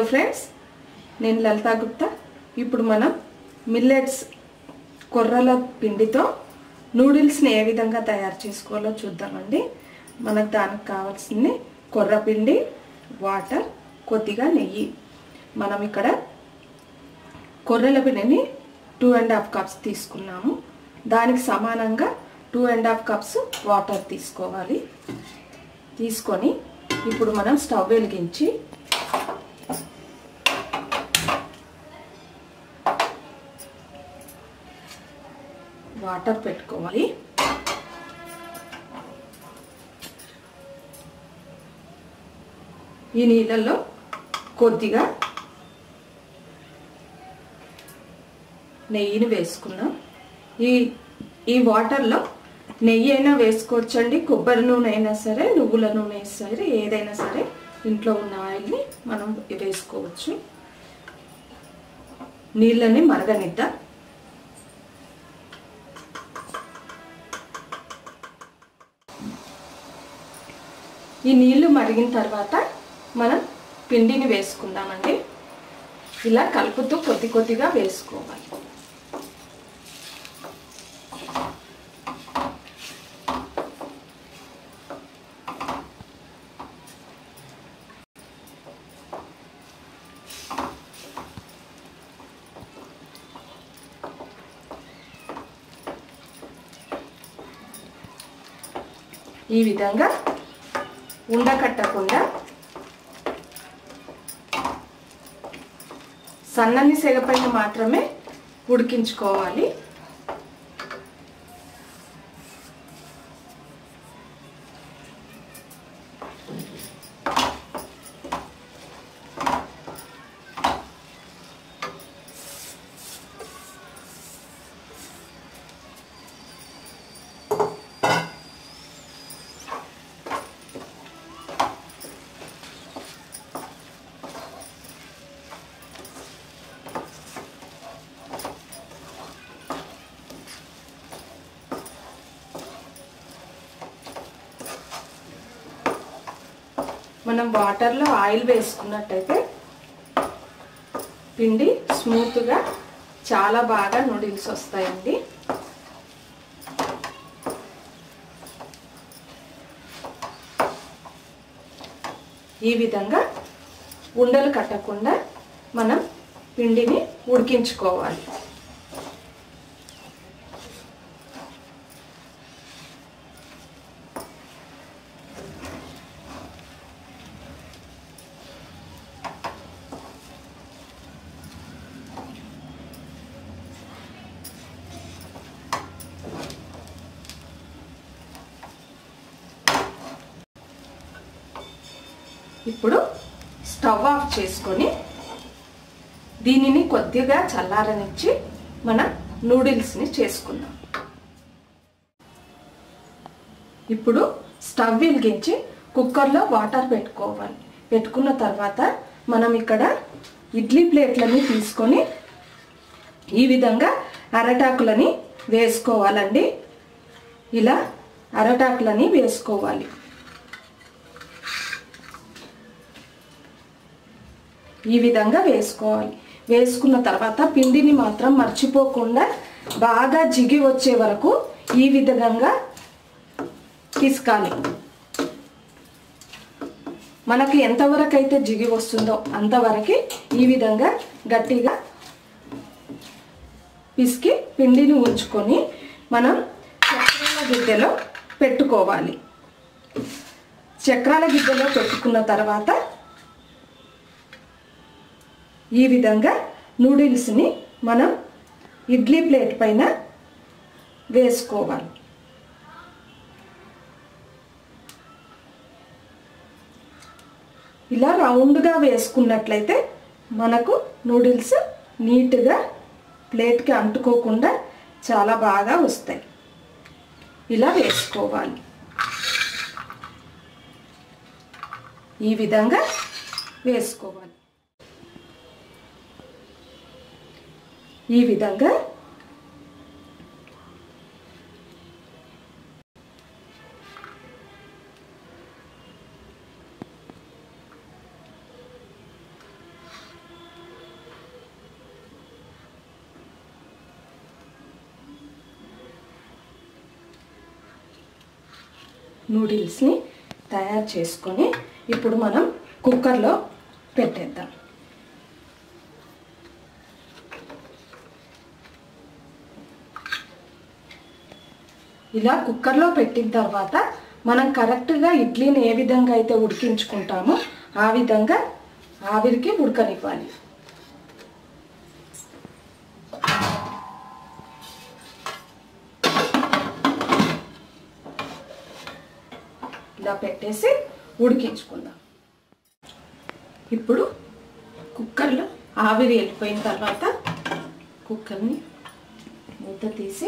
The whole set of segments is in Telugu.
ఫ్రెండ్స్ నేను లలితా గుప్తా ఇప్పుడు మనం మిల్లెట్స్ కొర్రల పిండితో నూడిల్స్ని ఏ విధంగా తయారు చేసుకోవాలో చూద్దామండి మనకు దానికి కావాల్సింది కొర్ర పిండి వాటర్ కొద్దిగా నెయ్యి మనం ఇక్కడ కొర్రల పిండిని టూ అండ్ హాఫ్ కప్స్ తీసుకున్నాము దానికి సమానంగా two and half cups water తీసుకోవాలి తీసుకొని ఇప్పుడు మనం స్టవ్ వెలిగించి వాటర్ పెట్టుకోవాలి ఈ నీళ్ళల్లో కొద్దిగా నెయ్యిని వేసుకున్నాం ఈ ఈ వాటర్లో నెయ్యి అయినా వేసుకోవచ్చండి కొబ్బరి నూనె అయినా సరే నువ్వుల నూనె సరే ఏదైనా సరే ఇంట్లో ఉన్న ఆయిల్ని మనం వేసుకోవచ్చు నీళ్ళని మరగనిద్దాం ఈ నీళ్లు మరిగిన తర్వాత మనం పిండిని వేసుకుందామండి ఇలా కలుపుతూ కొద్ది కొద్దిగా వేసుకోవాలి ఈ విధంగా ఉండకట్టకుండా సన్నని సెగపైన మాత్రమే ఉడికించుకోవాలి మనం వాటర్లో ఆయిల్ వేసుకున్నట్టయితే పిండి స్మూత్గా చాలా బాగా నూడిల్స్ వస్తాయండి ఈ విధంగా ఉండలు కట్టకుండా మనం పిండిని ఉడికించుకోవాలి ఇప్పుడు స్టవ్ ఆఫ్ చేసుకొని దీనిని కొద్దిగా చల్లారనిచ్చి మనం నూడిల్స్ని చేసుకుందాం ఇప్పుడు స్టవ్ వెలిగించి కుక్కర్లో వాటర్ పెట్టుకోవాలి పెట్టుకున్న తర్వాత మనం ఇక్కడ ఇడ్లీ ప్లేట్లని తీసుకొని ఈ విధంగా అరటాకులని వేసుకోవాలండి ఇలా అరటాకులని వేసుకోవాలి ఈ విధంగా వేసుకోవాలి వేసుకున్న తర్వాత పిండిని మాత్రం మర్చిపోకుండా బాగా జిగి వచ్చే వరకు ఈ విధంగా పిసకాలి మనకి ఎంతవరకు అయితే జిగి వస్తుందో అంతవరకు ఈ విధంగా గట్టిగా పిసికి పిండిని ఉంచుకొని మనం చక్రాల గిద్దెలో పెట్టుకోవాలి చక్రాల గిద్దెలో పెట్టుకున్న తర్వాత ఈ విధంగా నూడిల్స్ని మనం ఇడ్లీ ప్లేట్ పైన వేసుకోవాలి ఇలా రౌండ్గా వేసుకున్నట్లయితే మనకు నూడిల్స్ నీట్గా ప్లేట్కి అంటుకోకుండా చాలా బాగా వస్తాయి ఇలా వేసుకోవాలి ఈ విధంగా వేసుకోవాలి ఈ విధంగా నూడిల్స్ని తయారు చేసుకొని ఇప్పుడు మనం కుక్కర్లో పెట్టేద్దాం ఇలా కుక్కర్లో పెట్టిన తర్వాత మనం కరెక్ట్గా ఇడ్లీని ఏ విధంగా అయితే ఉడికించుకుంటామో ఆ విధంగా ఆవిరికి ఉడకనివ్వాలి ఇలా పెట్టేసి ఉడికించుకుందాం ఇప్పుడు కుక్కర్లో ఆవిరి వెళ్ళిపోయిన తర్వాత కుక్కర్ని మూత తీసి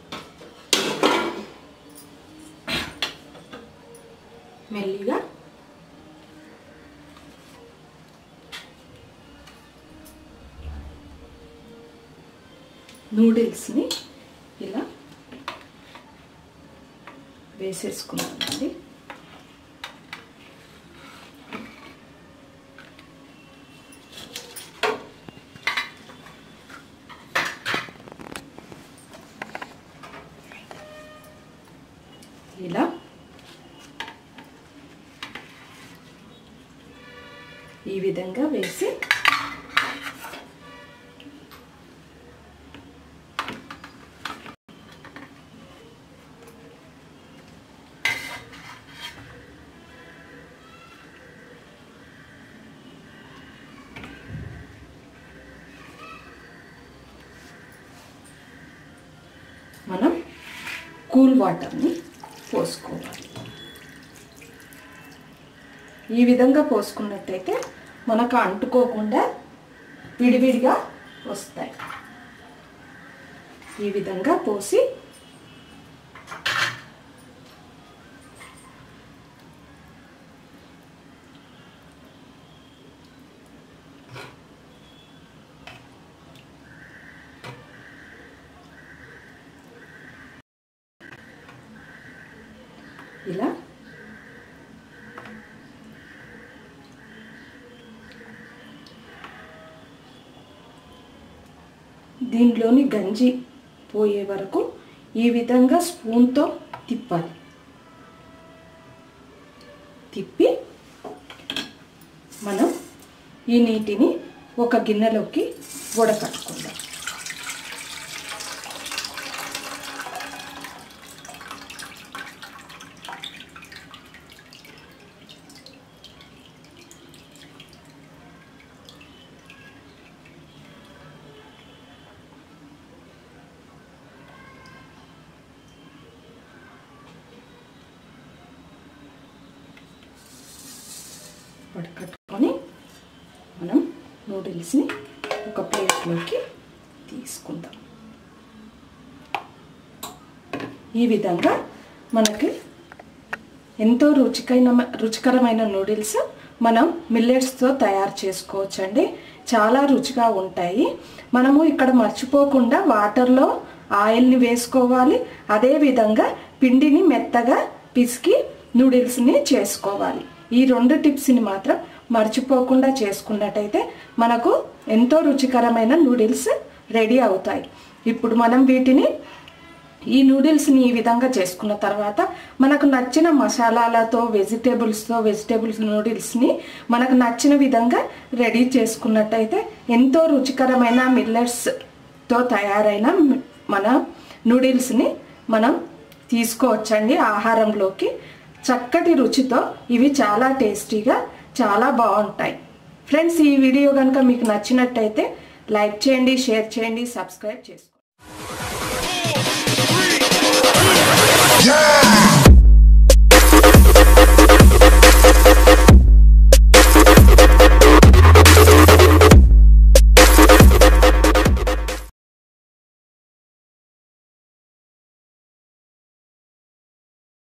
మెల్లిగా నూడిల్స్ని ఇలా వేసేసుకున్నానండి ఇలా ఈ విధంగా వేసి మనం కూల్ వాటర్ని పోసుకోవాలి ఈ విధంగా పోసుకున్నట్టయితే మనకు అంటుకోకుండా విడివిడిగా వస్తాయి ఈ విధంగా పోసి ఇలా దీనిలోని గంజి పోయే వరకు ఈ విధంగా స్పూన్తో తిప్పాలి తిప్పి మనం ఈ నీటిని ఒక గిన్నెలోకి వడకట్టుకుందాం వడకట్టుకొని మనం నూడిల్స్ని ఒక ప్లేట్లోకి తీసుకుందాం ఈ విధంగా మనకి ఎంతో రుచికైన రుచికరమైన నూడిల్స్ మనం మిల్లెట్స్తో తయారు చేసుకోవచ్చండి చాలా రుచిగా ఉంటాయి మనము ఇక్కడ మర్చిపోకుండా వాటర్లో ఆయిల్ని వేసుకోవాలి అదేవిధంగా పిండిని మెత్తగా పిసికి నూడిల్స్ని చేసుకోవాలి ఈ రెండు టిప్స్ని మాత్రం మర్చిపోకుండా చేసుకున్నట్టయితే మనకు ఎంతో రుచికరమైన నూడిల్స్ రెడీ అవుతాయి ఇప్పుడు మనం వీటిని ఈ నూడిల్స్ని ఈ విధంగా చేసుకున్న తర్వాత మనకు నచ్చిన మసాలాలతో వెజిటేబుల్స్తో వెజిటేబుల్స్ నూడిల్స్ని మనకు నచ్చిన విధంగా రెడీ చేసుకున్నట్టయితే ఎంతో రుచికరమైన మిల్లెట్స్తో తయారైన మన నూడిల్స్ని మనం తీసుకోవచ్చండి ఆహారంలోకి చక్కటి రుచితో ఇవి చాలా టేస్టీగా చాలా బాగుంటాయి ఫ్రెండ్స్ ఈ వీడియో కనుక మీకు నచ్చినట్టయితే లైక్ చేయండి షేర్ చేయండి సబ్స్క్రైబ్ చేసుకోండి Yeah!